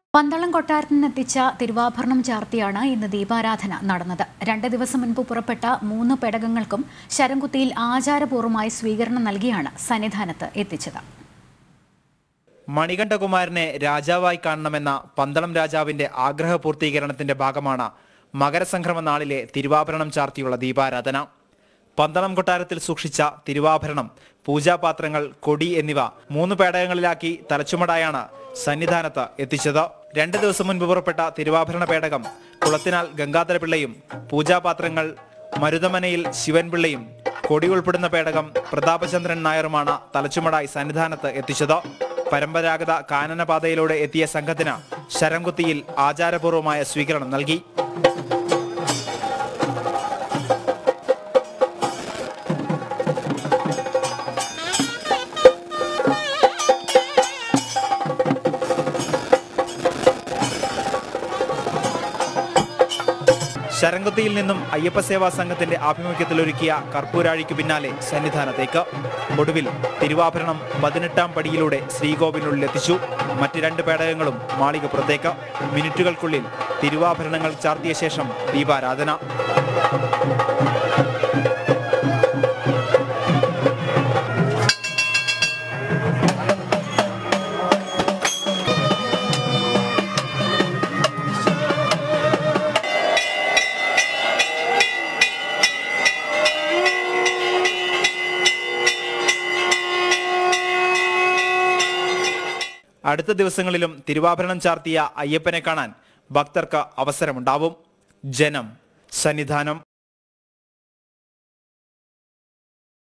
പന്തളം കൊട്ടാരത്തിൽ നിന്നെത്തിച്ച തിരുവാഭരണം ചാർത്തിയാണ് ഇന്ന് ദീപാരാധന നടന്നത് രണ്ട് ദിവസം മുൻപ് പുറപ്പെട്ട മൂന്ന് പേടകങ്ങൾക്കും ശരംകുത്തിയിൽ ആചാരപൂർവ്വമായി സ്വീകരണം നൽകിയാണ് സന്നിധാനത്ത് എത്തിച്ചത് മണികണ്ഠകുമാരനെ രാജാവായി കാണണമെന്ന പന്തളം രാജാവിന്റെ ആഗ്രഹ പൂർത്തീകരണത്തിന്റെ ഭാഗമാണ് മകരസംക്രമ നാളിലെ തിരുവാഭരണം ചാർത്തിയുള്ള ദീപാരാധന പന്തളം കൊട്ടാരത്തിൽ സൂക്ഷിച്ച തിരുവാഭരണം പൂജാപാത്രങ്ങൾ കൊടി എന്നിവ മൂന്ന് പേടകങ്ങളിലാക്കി തലച്ചുമടായാണ് സന്നിധാനത്ത് എത്തിച്ചത് രണ്ട് ദിവസം മുൻപ് പുറപ്പെട്ട തിരുവാഭരണ പേടകം കുളത്തിനാൽ ഗംഗാധരപിള്ളയും പൂജാപാത്രങ്ങൾ മരുതമനയിൽ ശിവൻപിള്ളയും കൊടി ഉൾപ്പെടുന്ന പേടകം പ്രതാപചന്ദ്രൻ നായറുമാണ് തലച്ചുമടായി സന്നിധാനത്ത് എത്തിച്ചത് പരമ്പരാഗത കാനനപാതയിലൂടെ എത്തിയ സംഘത്തിന് ശരംകുത്തിയിൽ ആചാരപൂർവമായ സ്വീകരണം നൽകി ശരംകുത്തിയിൽ നിന്നും അയ്യപ്പസേവാ സംഘത്തിന്റെ ആഭിമുഖ്യത്തിൽ ഒരുക്കിയ കർപ്പൂരാഴിക്ക് പിന്നാലെ സന്നിധാനത്തേക്ക് ഒടുവിൽ തിരുവാഭരണം പതിനെട്ടാം പടിയിലൂടെ ശ്രീകോവിലിനുള്ളിൽ എത്തിച്ചു മറ്റ് രണ്ട് പേടകങ്ങളും മാളികപ്പുറത്തേക്ക് മിനിറ്റുകൾക്കുള്ളിൽ തിരുവാഭരണങ്ങൾ ചാർത്തിയ ശേഷം ദീപാരാധന അടുത്ത ദിവസങ്ങളിലും തിരുവാഭരണം ചാർത്തിയ അയ്യപ്പനെ കാണാൻ ഭക്തർക്ക് അവസരമുണ്ടാവും ജനം സന്നിധാനം